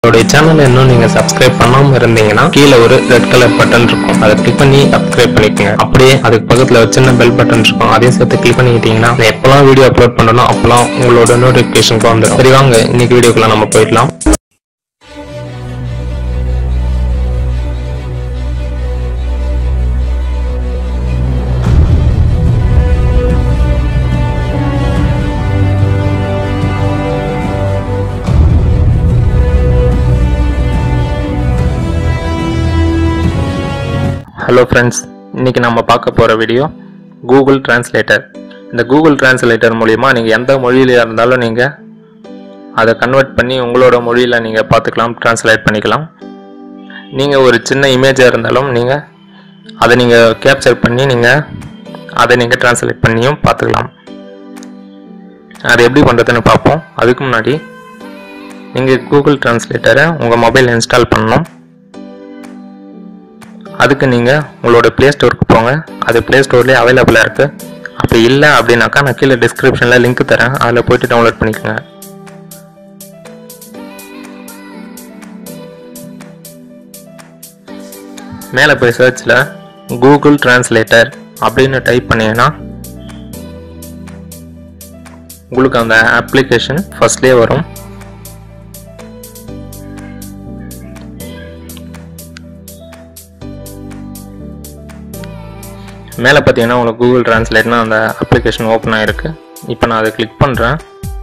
நம்மளுடைய சேனலை இன்னும் நீங்க சப்ஸ்கிரைப் பண்ணாம இருந்தீங்கன்னா கீழே ஒரு ரெட் கலர் பட்டன் இருக்கும் அதை கிளிக் பண்ணி சப்ஸ்கிரைப் பண்ணிக்கோங்க அப்படியே அதுக்கு பக்கத்துல ஒரு சின்ன பெல் பட்டன் இருக்கும் அதையும் சேர்த்து கிளிக் பண்ணிக்கிட்டீங்கன்னா நான் எப்பெல்லாம் வீடியோ அப்லோட் பண்ணணும் அப்பெல்லாம் உங்களோட நோட்டிபிகேஷனுக்கு வந்துடும் சரி வாங்க இன்னைக்கு வீடியோக்குள்ள நம்ம போயிடலாம் ஹலோ ஃப்ரெண்ட்ஸ் இன்னைக்கு நம்ம பார்க்க போகிற வீடியோ கூகுள் டிரான்ஸ்லேட்டர் இந்த கூகுள் டிரான்ஸ்லேட்டர் மூலிமா நீங்கள் எந்த மொழியில இருந்தாலும் நீங்கள் அதை கன்வெர்ட் பண்ணி உங்களோட மொழியில் நீங்கள் பார்த்துக்கலாம் டிரான்ஸ்லேட் பண்ணிக்கலாம் நீங்கள் ஒரு சின்ன இமேஜாக இருந்தாலும் நீங்கள் அதை நீங்கள் கேப்சர் பண்ணி நீங்கள் அதை நீங்கள் டிரான்ஸ்லேட் பண்ணியும் பார்த்துக்கலாம் அது எப்படி பண்ணுறதுன்னு பார்ப்போம் அதுக்கு முன்னாடி நீங்கள் கூகுள் டிரான்ஸ்லேட்டரை உங்கள் மொபைல் இன்ஸ்டால் பண்ணணும் அதுக்கு நீங்கள் உங்களோட ப்ளே ஸ்டோருக்கு போங்க அது ப்ளே ஸ்டோர்லேயே அவைலபிளாக இருக்குது அப்படி இல்லை அப்படின்னாக்கா நான் கீழே டிஸ்கிரிப்ஷனில் லிங்க் தரேன் அதில் போயிட்டு டவுன்லோட் பண்ணிக்கோங்க மேலே போய் சர்ச்சில் கூகுள் டிரான்ஸ்லேட்டர் அப்படின்னு டைப் பண்ணீங்கன்னா உங்களுக்கு அந்த அப்ளிகேஷன் ஃபர்ஸ்ட்லேயே வரும் மேலே பார்த்தீங்கன்னா உங்களுக்கு கூகுள் டிரான்ஸ்லேட்னு அந்த அப்ளிகேஷன் ஓப்பன் ஆகிருக்கு இப்போ நான் அதை கிளிக் பண்ணுறேன்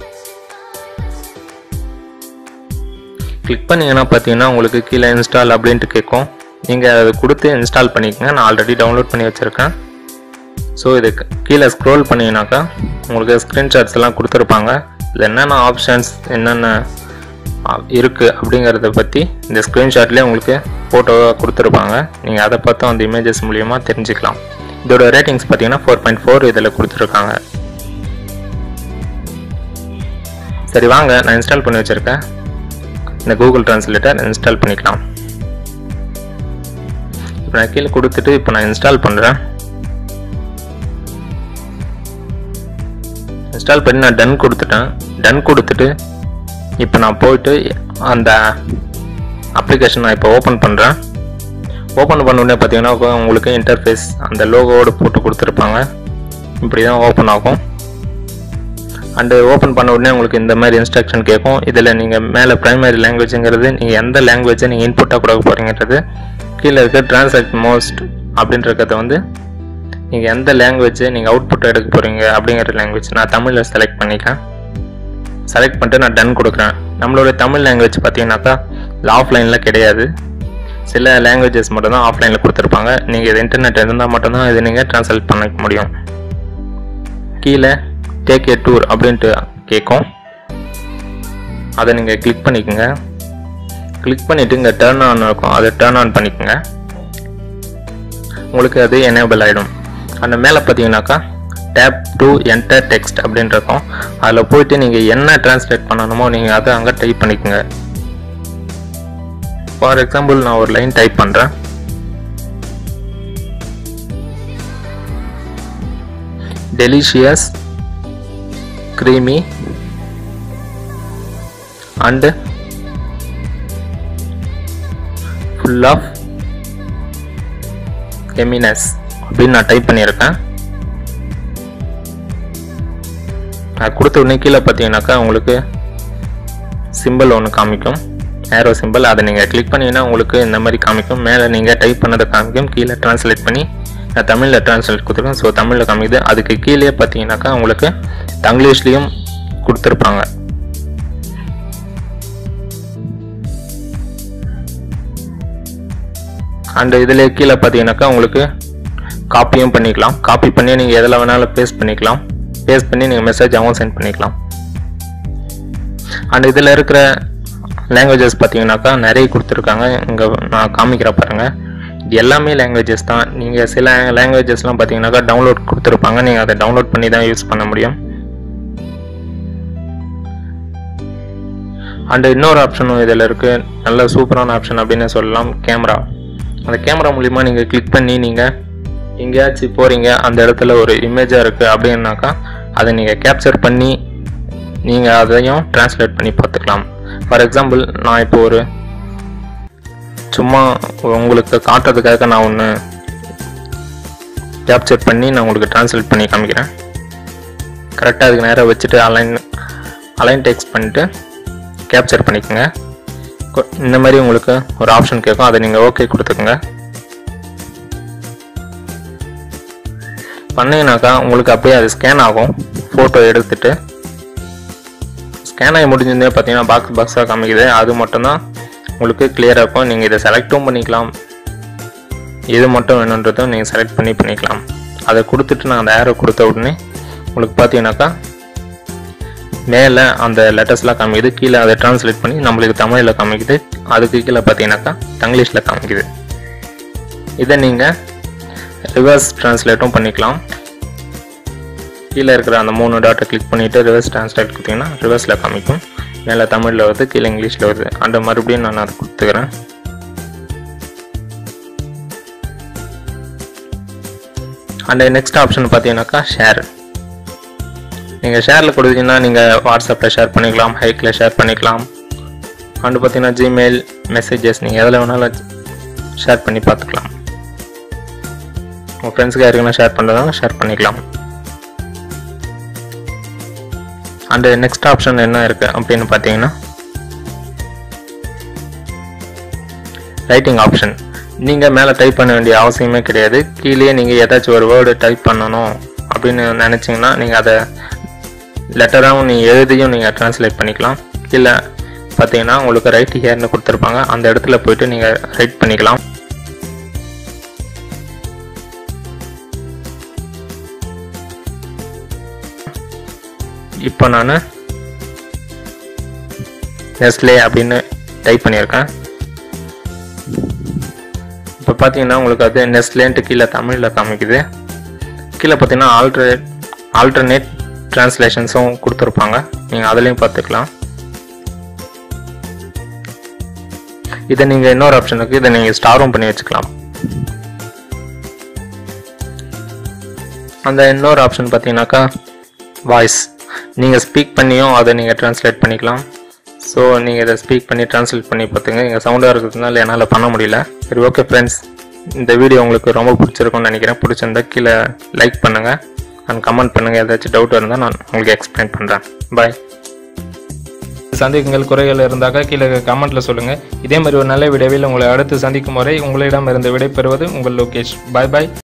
கிளிக் பண்ணீங்கன்னா பார்த்தீங்கன்னா உங்களுக்கு கீழே இன்ஸ்டால் அப்படின்ட்டு கேட்கும் நீங்கள் அதை கொடுத்து இன்ஸ்டால் பண்ணிக்கோங்க நான் ஆல்ரெடி டவுன்லோட் பண்ணி வச்சுருக்கேன் ஸோ இதுக்கு கீழே ஸ்க்ரோல் பண்ணிங்கனாக்கா உங்களுக்கு ஸ்க்ரீன்ஷாட்ஸ் எல்லாம் கொடுத்துருப்பாங்க இதில் என்னென்ன ஆப்ஷன்ஸ் என்னென்ன இருக்குது அப்படிங்கிறத பற்றி இந்த ஸ்க்ரீன்ஷாட்லேயே உங்களுக்கு ஃபோட்டோவாக கொடுத்துருப்பாங்க நீங்கள் அதை பார்த்து அந்த இமேஜஸ் மூலியமாக தெரிஞ்சுக்கலாம் இதோட ரேட்டிங்ஸ் பார்த்தீங்கன்னா ஃபோர் பாயிண்ட் ஃபோர் இதில் கொடுத்துருக்காங்க சரி வாங்க நான் இன்ஸ்டால் பண்ணி வச்சுருக்கேன் இந்த கூகுள் டிரான்ஸ்லேட்டர் இன்ஸ்டால் பண்ணிக்கலாம் இப்போ நான் கீழே கொடுத்துட்டு இப்போ நான் இன்ஸ்டால் பண்ணுறேன் இன்ஸ்டால் பண்ணி நான் டன் கொடுத்துட்டேன் டன் கொடுத்துட்டு இப்போ நான் போயிட்டு அந்த அப்ளிகேஷன் நான் இப்போ ஓப்பன் பண்ணுறேன் ஓப்பன் பண்ண உடனே பார்த்தீங்கன்னா உங்களுக்கு இன்டர்ஃபேஸ் அந்த லோகோவோடு போட்டு கொடுத்துருப்பாங்க இப்படி தான் ஓப்பன் ஆகும் அண்டு ஓப்பன் பண்ண உடனே உங்களுக்கு இந்த மாதிரி இன்ஸ்ட்ரக்ஷன் கேட்கும் இதில் நீங்கள் மேலே ப்ரைமரி லாங்குவேஜுங்கிறது நீங்கள் எந்த லாங்குவேஜை நீங்கள் இன்புட்டாக கொடுக்க போகிறீங்கிறது கீழே இருக்க டிரான்ஸ்லேட் மோஸ்ட் அப்படின்றத வந்து நீங்கள் எந்த லாங்குவேஜை நீங்கள் அவுட்புட் எடுக்க போகிறீங்க அப்படிங்கிற லாங்குவேஜ் நான் தமிழில் செலக்ட் பண்ணிக்கிறேன் செலக்ட் பண்ணிட்டு நான் டன் கொடுக்குறேன் நம்மளோட தமிழ் லாங்குவேஜ் பார்த்தீங்கன்னாக்கா இது ஆஃப்லைனில் கிடையாது சில லாங்குவேஜஸ் மட்டும் தான் ஆஃப்லைனில் கொடுத்துருப்பாங்க நீங்கள் இது இன்டர்நெட் இருந்தால் மட்டும்தான் இதை நீங்கள் ட்ரான்ஸ்லேட் பண்ணிக்க முடியும் கீழே டேக் ஏ டூர் அப்படின்ட்டு கேட்கும் அதை நீங்கள் கிளிக் பண்ணிக்கோங்க கிளிக் பண்ணிவிட்டு இங்கே டேர்ன் ஆன் இருக்கும் அதை டேர்ன் ஆன் பண்ணிக்கோங்க உங்களுக்கு அது எனேபிள் ஆகிடும் அந்த மேலே பார்த்தீங்கன்னாக்கா டேப் டு என்டர் டெக்ஸ்ட் அப்படின்னு இருக்கும் அதில் போயிட்டு நீங்கள் என்ன டிரான்ஸ்லேட் பண்ணணுமோ நீங்கள் அதை அங்கே டைப் பண்ணிக்கோங்க ஃபார் எக்ஸாம்பிள் நான் ஒரு லைன் டைப் பண்ணுறேன் delicious creamy and full of எமினஸ் அப்படின்னு நான் டைப் பண்ணியிருக்கேன் அது கொடுத்த உடனே கீழே பார்த்தீங்கன்னாக்கா உங்களுக்கு சிம்பிள் ஒன்று காமிக்கும் ஏரோ சிம்பிள் அதை நீங்கள் கிளிக் பண்ணிங்கன்னா உங்களுக்கு இந்த மாதிரி காமிக்கும் மேலே நீங்கள் டைப் பண்ணதை காமிக்கும் கீழே ட்ரான்ஸ்லேட் பண்ணி நான் தமிழில் ட்ரான்ஸ்லேட் கொடுத்துருக்கேன் ஸோ தமிழில் காமிக்குது அதுக்கு கீழே பார்த்தீங்கன்னாக்கா உங்களுக்கு தங்கிலீஷ்லேயும் கொடுத்துருப்பாங்க அண்ட் இதில் கீழே பார்த்தீங்கன்னாக்கா உங்களுக்கு காப்பியும் பண்ணிக்கலாம் காப்பி பண்ணி நீங்கள் எதில் வேணாலும் பேஸ்ட் பண்ணிக்கலாம் பேஸ்ட் பண்ணி நீங்கள் மெசேஜாகவும் சென்ட் பண்ணிக்கலாம் அண்ட் இதில் இருக்கிற லாங்குவேஜஸ் பார்த்தீங்கன்னாக்கா நிறைய கொடுத்துருக்காங்க இங்கே நான் காமிக்கிற பாருங்கள் இது எல்லாமே லாங்குவேஜஸ் தான் நீங்கள் சில லாங்குவேஜஸ்லாம் பார்த்தீங்கன்னாக்கா டவுன்லோட் கொடுத்துருப்பாங்க நீங்கள் அதை டவுன்லோட் பண்ணி தான் யூஸ் பண்ண முடியும் அண்ட் இன்னொரு ஆப்ஷனும் இதில் இருக்குது நல்ல சூப்பரான ஆப்ஷன் அப்படின்னு சொல்லலாம் கேமரா அந்த கேமரா மூலிமா நீங்கள் கிளிக் பண்ணி நீங்கள் எங்கேயாச்சும் போகிறீங்க அந்த இடத்துல ஒரு இமேஜாக இருக்குது அப்படின்னாக்கா அதை நீங்கள் கேப்சர் பண்ணி நீங்கள் அதையும் டிரான்ஸ்லேட் பண்ணி பார்த்துக்கலாம் ஃபார் எக்ஸாம்பிள் நான் இப்போ ஒரு சும்மா உங்களுக்கு காட்டுறதுக்காக நான் ஒன்று கேப்சர் பண்ணி நான் உங்களுக்கு ட்ரான்ஸ்லேட் பண்ணி காமிக்கிறேன் கரெக்டாக அதுக்கு நேராக வச்சுட்டு அலைன் அலைன் டெக்ஸ்ட் பண்ணிட்டு கேப்சர் பண்ணிக்கோங்க கொ- இந்த மாதிரி உங்களுக்கு ஒரு ஆப்ஷன் கேட்கும் அதை நீங்கள் ஓகே கொடுத்துக்கோங்க பண்ணீங்கனாக்கா உங்களுக்கு அப்படியே அது ஸ்கேன் ஆகும் ஃபோட்டோ எடுத்துட்டு ஸ்கேன் ஆகி முடிஞ்சிருந்தே பார்த்தீங்கன்னா பாக்ஸ் பாக்ஸாக காமிக்குது அது மட்டும்தான் உங்களுக்கு கிளியராக இருக்கும் நீங்கள் இதை செலக்டும் பண்ணிக்கலாம் எது மட்டும் வேணுன்றதும் நீங்கள் செலக்ட் பண்ணி பண்ணிக்கலாம் அதை கொடுத்துட்டு நான் அந்த ஏரோ கொடுத்த உடனே உங்களுக்கு பார்த்தீங்கன்னாக்கா மேலே அந்த லெட்டர்ஸ்லாம் காமிக்குது கீழே அதை ட்ரான்ஸ்லேட் பண்ணி நம்மளுக்கு தமிழில் காமிக்குது அதுக்கு கீழே பார்த்தீங்கன்னாக்கா தங்கிலீஷில் காமிக்குது இதை நீங்கள் ரிவர்ஸ் ட்ரான்ஸ்லேட்டும் பண்ணிக்கலாம் கீழே இருக்கிற அந்த மூணு டாட்டை கிளிக் பண்ணிவிட்டு ரிவர்ஸ் ட்ரான்ஸ்லேட் கொடுத்தீங்கன்னா ரிவர்ஸில் காமிக்கும் மேலே தமிழில் வருது கீழே இங்கிலீஷில் வருது அந்த மறுபடியும் நான் அதை கொடுத்துக்கிறேன் அண்ட் நெக்ஸ்ட் ஆப்ஷன் பார்த்தீங்கன்னாக்கா ஷேர் நீங்கள் ஷேரில் கொடுத்தீங்கன்னா நீங்கள் வாட்ஸ்அப்பில் ஷேர் பண்ணிக்கலாம் ஹைக்கில் ஷேர் பண்ணிக்கலாம் அண்டு பார்த்தீங்கன்னா ஜிமெயில் மெசேஜஸ் நீங்கள் எதில் வேணாலும் ஷேர் பண்ணி பார்த்துக்கலாம் உங்கள் ஃப்ரெண்ட்ஸுக்கு யாருக்குன்னா ஷேர் பண்ணுறதுனால ஷேர் பண்ணிக்கலாம் அண்டு நெக்ஸ்ட் ஆப்ஷன் என்ன இருக்குது அப்படின்னு பார்த்தீங்கன்னா ரைட்டிங் ஆப்ஷன் நீங்கள் மேலே டைப் பண்ண வேண்டிய அவசியமே கிடையாது கீழே நீங்கள் ஏதாச்சும் ஒரு வேர்டு டைப் பண்ணணும் அப்படின்னு நினச்சிங்கன்னா நீங்கள் அதை லெட்டராகவும் நீங்கள் எழுதியும் நீங்கள் ட்ரான்ஸ்லேட் பண்ணிக்கலாம் கீழே பார்த்தீங்கன்னா உங்களுக்கு ரைட் ஹியர்னு கொடுத்துருப்பாங்க அந்த இடத்துல போயிட்டு நீங்கள் ரைட் பண்ணிக்கலாம் இப்போ நான் நெஸ்லே அப்படின்னு டைப் பண்ணியிருக்கேன் இப்போ பார்த்தீங்கன்னா உங்களுக்கு அது நெஸ்லேன்ட்டு கீழே தமிழில் காமிக்குது கீழே பார்த்தீங்கன்னா ஆல்டர்னேட் ஆல்டர்னேட் ட்ரான்ஸ்லேஷன்ஸும் கொடுத்துருப்பாங்க நீங்கள் அதுலேயும் பார்த்துக்கலாம் இதை நீங்கள் இன்னொரு ஆப்ஷனுக்கு இதை நீங்கள் ஸ்டாரும் பண்ணி வச்சுக்கலாம் அந்த இன்னொரு ஆப்ஷன் பார்த்தீங்கன்னாக்கா வாய்ஸ் நீங்கள் ஸ்பீக் பண்ணியும் அதை நீங்கள் ட்ரான்ஸ்லேட் பண்ணிக்கலாம் ஸோ நீங்கள் இதை ஸ்பீக் பண்ணி ட்ரான்ஸ்லேட் பண்ணி பார்த்துங்க இங்கே சவுண்டாக இருக்கிறதுனால என்னால் பண்ண முடியல சரி ஓகே ஃப்ரெண்ட்ஸ் இந்த வீடியோ உங்களுக்கு ரொம்ப பிடிச்சிருக்கும்னு நினைக்கிறேன் பிடிச்சிருந்தா கீழே லைக் பண்ணுங்கள் அண்ட் கமெண்ட் பண்ணுங்கள் ஏதாச்சும் டவுட் இருந்தால் நான் உங்களுக்கு எக்ஸ்பிளைன் பண்ணுறேன் பாய் சந்தேகங்கள் குறைகள் இருந்தாக்கா கீழே கமெண்ட்டில் சொல்லுங்கள் இதே மாதிரி ஒரு நல்ல விடைவில் உங்களை அடுத்து சந்திக்கும் வரை உங்களிடமிருந்து விடைபெறுவது உங்கள் லோகேஷ் பாய் பாய்